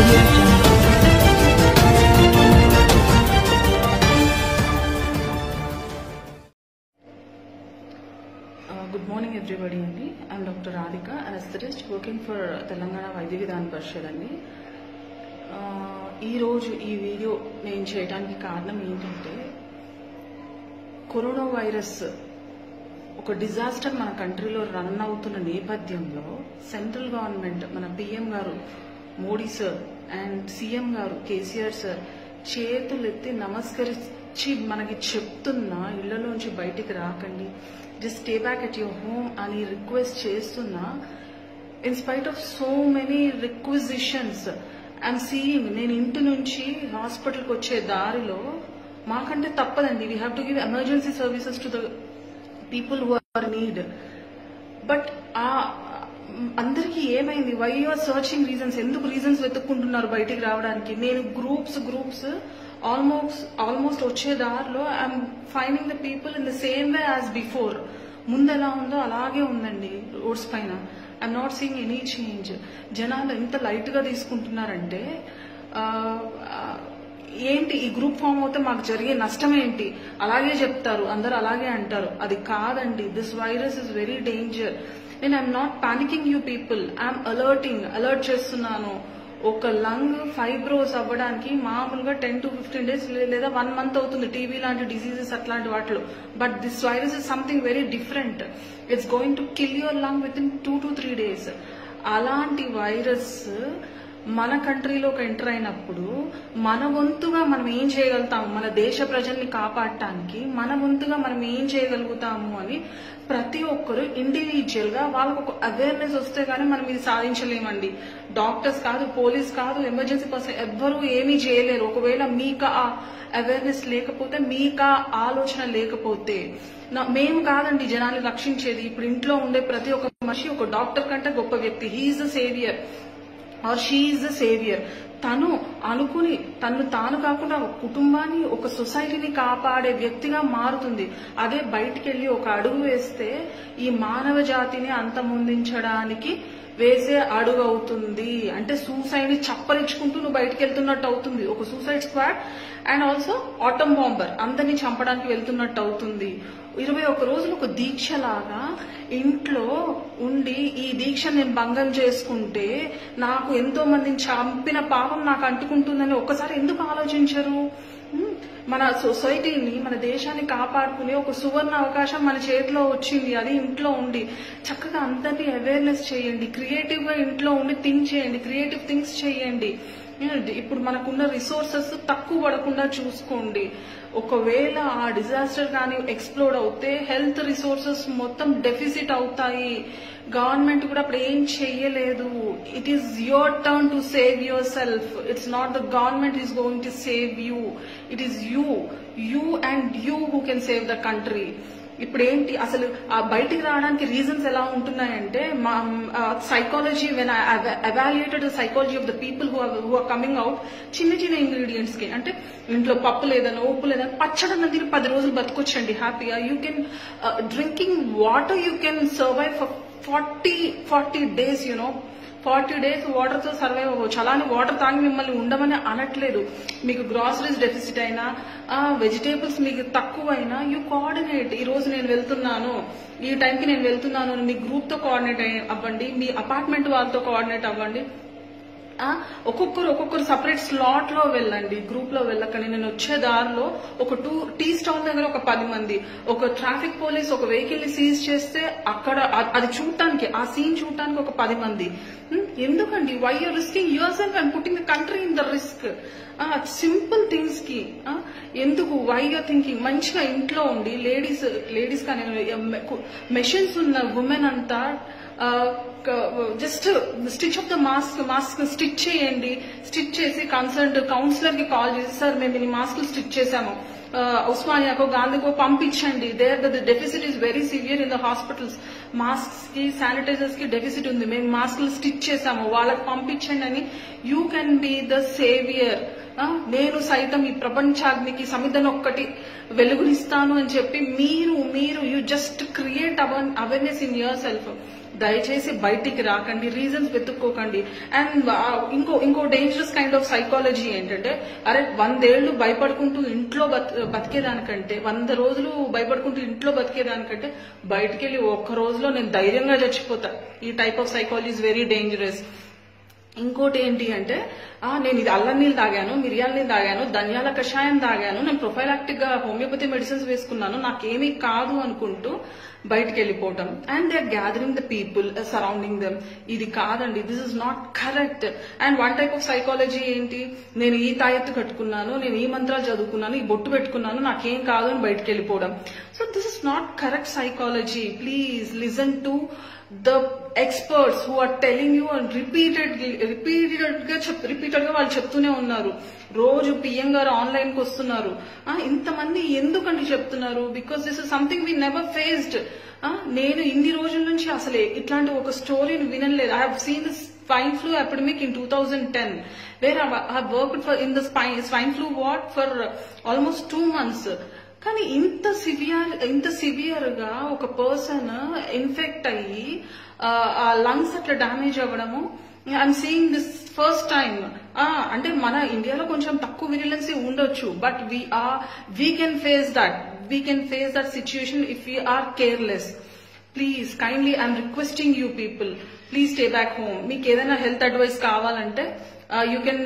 audio jungle. Good morning everybody అండి I'm doctor Radhika anaesthetist working for Telangana Vaidya Vidhana పరిషత్ అండి Uh, ఈరోజు ఈ వీడియో నేను చేయడానికి కారణం ఏంటంటే కరోనా వైరస్ ఒక డిజాస్టర్ మన కంట్రీలో రన్ అవుతున్న నేపథ్యంలో సెంట్రల్ గవర్నమెంట్ మన పిఎం గారు మోడీ సార్ అండ్ సీఎం గారు కేసీఆర్ సార్ చేతులెత్తి నమస్కరించి మనకి చెప్తున్నా ఇళ్లలోంచి బయటికి రాకండి just stay back at your home అని రిక్వెస్ట్ చేస్తున్నా in spite of so many requisitions I'm seeing నేను ఇంటి నుంచి హాస్పిటల్కి వచ్చే దారిలో మాకంటే తప్పదండి we have to give emergency services to the people who are need but ఆ అందరికీ ఏమైంది వై ఆర్ సర్చింగ్ రీజన్స్ ఎందుకు రీజన్స్ వెతుక్కుంటున్నారు బయటికి రావడానికి నేను గ్రూప్స్ గ్రూప్స్ ఆల్మోస్ట్ ఆల్మోస్ట్ వచ్చే దారిలో I'm finding the people in the same way as before ముందు ఎలా ఉందో అలాగే ఉందండి రోడ్స్ పైన I'm not seeing any change జనాలు ఎంత లైట్ గా తీసుకుంటున్నారంటే ఆ, ఆ, ఏంటి ఈ గ్రూప్ ఫామ్ అవుతే మాకు జరిగే నష్టం ఏంటి అలాగే చెప్తారు అందరు అలాగే అంటారు అది కాదండి this virus is very danger నేను I'm not panicking you people I'm alerting alert చేస్తున్నాను ఒక లంగ్ ఫైబ్రోస్ అవ్వడానికి మామూలుగా టెన్ టు ఫిఫ్టీన్ డేస్ లేదా వన్ మంత్ అవుతుంది టీవీ లాంటి డిసీజెస్ అట్లాంటి వాటిలో but this virus is something very different it's going to kill your lung with in two to three days అలాంటి వైరస్ మన కంట్రీలోకి ఎంటర్ అయినప్పుడు మన వంతుగా మనం ఏం చేయగలుగుతాము మన దేశ ప్రజల్ని కాపాడటానికి మన వంతుగా మనం ఏం చేయగలుగుతాము అని ప్రతి ఒక్కరు ఇండివిజువల్ గా వాళ్ళకు ఒక అవేర్నెస్ వస్తే గానీ మనం ఇది సాధించలేమండి డాక్టర్స్ కాదు పోలీస్ కాదు ఎమర్జెన్సీ పర్సన్ ఎవ్వరూ ఏమీ చేయలేరు ఒకవేళ మీకు ఆ అవేర్నెస్ లేకపోతే మీకు ఆ ఆలోచన లేకపోతే నా- మేము కాదండి జనాన్ని రక్షించేది ఇప్పుడు ఇంట్లో ఉండే ప్రతి ఒక్క మనిషి ఒక డాక్టర్ కంటే గొప్ప వ్యక్తి he's the saviour or she's the saviour తను అనుకుని తను తాను కాకుండా ఒక కుటుంబాన్ని ఒక సొసైటీని కాపాడే వ్యక్తిగా మారుతుంది అదే బయటికి వెళ్ళి ఒక అడుగు వేస్తే ఈ మానవ జాతిని అంతమొందించడానికి వేసే అడుగు అవుతుంది అంటే సూసైడ్ ని చప్పరించుకుంటూ నువ్వు బయటికి వెళ్తున్నట్టు అవుతుంది ఒక suicide squad and also atom bomber అందరినీ చంపడానికి వెళ్తున్నట్టు అవుతుంది ఇరవై ఒక్క రోజులు ఒక దీక్షలాగా ఇంట్లో ఉండి ఈ దీక్ష నేను భంగం చేసుకుంటే నాకు ఎంతో మందిని చంపిన పాపం నాకు అంటుకుంటుందని ఒక్కసారి ఎందుకు ఆలోచించరు ఉమ్, మన సొసైటీని మన దేశాన్ని కాపాడుకునే ఒక సువర్ణ అవకాశం మన చేతిలో వచ్చింది అది ఇంట్లో ఉండి చక్కగా అందరినీ అవేర్నెస్ చేయండి క్రియేటివ్ గా ఇంట్లో ఉండి థింక్ చేయండి క్రియేటివ్ థింగ్స్ చేయండి ఇప్పుడు మనకున్న రిసోర్సెస్ తక్కువ పడకుండా చూసుకోండి ఒకవేళ ఆ డిజాస్టర్ కానీ ఎక్స్ప్లోడ్ అవుతే హెల్త్ రిసోర్సెస్ మొత్తం డెఫిసిట్ అవుతాయి గవర్నమెంట్ కూడా అప్పుడు ఏం చెయ్యలేదు it is your turn to save yourself it's not the government is going to save you it is you you and you who can save the country ఇప్పుడు ఏంటి అసలు ఆ బయటికి రావడానికి రీజన్స్ ఎలా ఉంటున్నాయంటే మా psychology when evaluated psychology of the people who who are coming out చిన్న చిన్న ఇంగ్రీడియంట్స్ కి అంటే ఇంట్లో పప్పు లేదనో ఉప్పు లేదని పచ్చడి తిని పది రోజులు బతుకొచ్చండి హ్యాపీగా you can drinking water you can survive for forty forty days you know forty days water తో సర్వైవ్ అవ్వచ్చు అలానే వాటర్ తాగి మిమ్మల్ని ఉండమని అనట్లేదు మీకు గ్రాసరీస్ డెఫిసిట్ అయినా వెజిటేబుల్స్ మీకు తక్కువైనా యూ కోఆర్డినేట్ ఈ రోజు నేను వెళ్తున్నాను ఈ టైంకి నేను వెళ్తున్నాను అని మీ గ్రూప్ తో కోఆర్డినేట్ అవ్వండి మీ అపార్ట్మెంట్ వాళ్ళతో కోఆర్డినేట్ అవ్వండి ఆ, ఒక్కొక్కరు ఒక్కొక్కరు సపరేట్ స్లాట్ లో వెళ్ళండి గ్రూప్ లో వెళ్ళకండి నేను వచ్చే దారిలో ఒక టూ టీ స్టాల్ దగ్గర ఒక పది మంది ఒక ట్రాఫిక్ పోలీస్ ఒక వెహికల్ ని సీజ్ చేస్తే అక్కడ అ- అది చూడటానికి ఆ సీన్ చూడటానికి ఒక పది మంది హ్మ్, ఎందుకండి why are risking yourself and putting the country in the risk simple things కి ఆ, ఎందుకు వై ఆర్ థింకింగ్ మంచిగా ఇంట్లో ఉండి లేడీస్ లేడీస్ కానీ మెషిన్స్ ఉన్న ఉమెన్ అంతా just stitch of the mask mask stitch చేయండి స్టిచ్ చేసి కన్సర్న్ కౌన్సిలర్ కి కాల్ చేసి సార్ మేము ఈ మాస్కులు స్టిచ్ చేశాము ఉస్మానియాకో గాంధీకో పంపించండి there the deficit is very severe in the hospitals masks కి శానిటైజర్స్ కి డెఫిసిట్ ఉంది మేము మాస్కులు స్టిచ్ చేశాము వాళ్ళకి పంపించండి అని you can be the saviour నేను సైతం ఈ ప్రపంచాగ్నికి సమిధను ఒక్కటి వెలుగునిస్తాను అని చెప్పి మీరు మీరు you just create awareness in yourself దయచేసి బయటికి రాకండి రీజన్స్ వెతుక్కోకండి అండ్ ఇంకో ఇంకో డేంజరస్ కైండ్ ఆఫ్ సైకాలజీ ఏంటంటే అరే వందేళ్లు భయపడుకుంటూ ఇంట్లో బత్- బతికేదానికంటే వంద రోజులు భయపడుకుంటూ ఇంట్లో బతికేదానికంటే బయటికి వెళ్ళి ఒక్క రోజులో నేను ధైర్యంగా చచ్చిపోతా ఈ type of psychology is very dangerous ఇంకోటి ఏంటి అంటే ఆ నేను ఇది అల్లం నీళ్ళు తాగాను మిరియాల నీళ్ళు తాగాను ధనియాల కషాయం తాగాను నేను ప్రొఫైలాక్టిక్ గా హోమియోపతి మెడిసిన్స్ వేసుకున్నాను నాకేమీ కాదు అనుకుంటూ బయటికి వెళ్ళిపోవటం and they are gathering the people surrounding them ఇది కాదండి this is not correct and one type of psychology ఏంటి నేను ఈ తాయెత్తు కట్టుకున్నాను నేను ఈ మంత్రాలు చదువుకున్నాను ఈ బొట్టు పెట్టుకున్నాను నాకేం కాదు అని బయటికి వెళ్ళిపోవడం so this is not correct psychology please listen to the experts who are telling you and repeated repeated గా చెప్ రిపీటెడ్ గా వాళ్ళు చెప్తూనే ఉన్నారు రోజు పిఎం గారు ఆన్లైన్ కి వస్తున్నారు ఆ, ఇంతమంది ఎందుకండి చెప్తున్నారు because this is something we never faced నేను ఇన్ని రోజుల నుంచి అసలు ఇట్లాంటి ఒక స్టోరీని వినలేదు I have seen this swine flu epidemic in two thousand ten where I work for in the swine flu ward for almost two months కానీ ఇంత సివియర్ ఇంత సివియర్ గా ఒక పర్సన్ ఇన్ఫెక్ట్ అయ్యి ఆ, ఆ లంగ్స్ అట్లా డ్యామేజ్ అవ్వడము I'm seeing this first time అంటే మన ఇండియాలో కొంచెం తక్కువ విజిలెన్సీ ఉండొచ్చు but we are we can face that we can face that situation if you are careless please kindly I'm requesting you people please stay back home మీకు ఏదైనా health advice కావాలంటే you can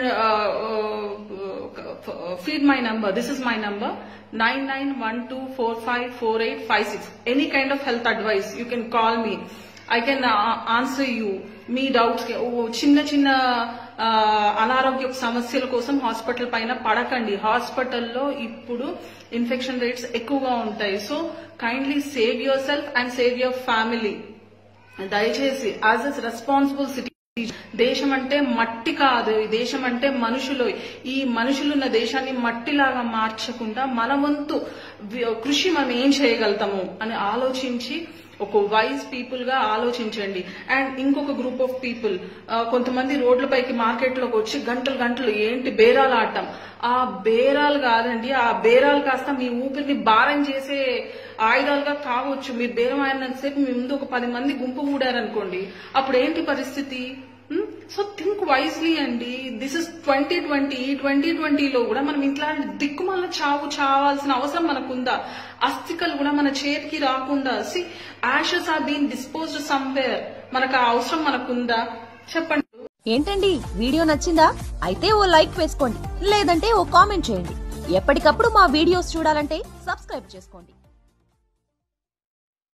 feed my number this is my number nine nine one two four five four eight five six any kind of health advice you can call me I can answer you మీ doubts చిన్న చిన్న ఆ, అనారోగ్య సమస్యల కోసం hospital పైన పడకండి హాస్పిటల్లో ఇప్పుడు ఇన్ఫెక్షన్ రేట్స్ ఎక్కువగా ఉంటాయి so kindly save yourself and save your family దయచేసి యాజ్ ఎస్ రెస్పాన్సిబుల్ సిటీ దేశం అంటే మట్టి కాదు ఈ దేశం అంటే మనుషులు ఈ మనుషులున్న దేశాన్ని మట్టిలాగా మార్చకుండా మన వంతు వి- కృషి మనం ఏం చేయగలుగుతాము అని ఆలోచించి ఒక వైజ్ పీపుల్ గా ఆలోచించండి అండ్ ఇంకొక గ్రూప్ ఆఫ్ పీపుల్ కొంతమంది రోడ్లపైకి మార్కెట్ లోకి వచ్చి గంటలు గంటలు ఏంటి బేరాలు ఆడటం ఆ బేరాలు కాదండి ఆ బేరాలు కాస్త మీ ఊపిరిని భారం చేసే ఆయుధాలుగా కావచ్చు మీరు బేరం ఆడినంతసేపు మీ ముందు ఒక పది మంది గుంపు కూడారనుకోండి అప్పుడు ఏంటి పరిస్థితి సో థింక్ వైజ్లీ అండి this is twenty twenty twenty ట్వంటీలో కూడా మనం ఇట్లాంటి దిక్కుమాల చావు చావాల్సిన అవసరం మనకుందా అస్థికలు కూడా మన చేతికి రాకుండా see ashes are been disposed somewhere మనకు ఆ అవసరం మనకుందా చెప్పండి ఏంటండి వీడియో నచ్చిందా అయితే ఓ లైక్ వేసుకోండి లేదంటే ఓ కామెంట్ చేయండి ఎప్పటికప్పుడు మా వీడియోస్ చూడాలంటే సబ్స్క్రైబ్ చేసుకోండి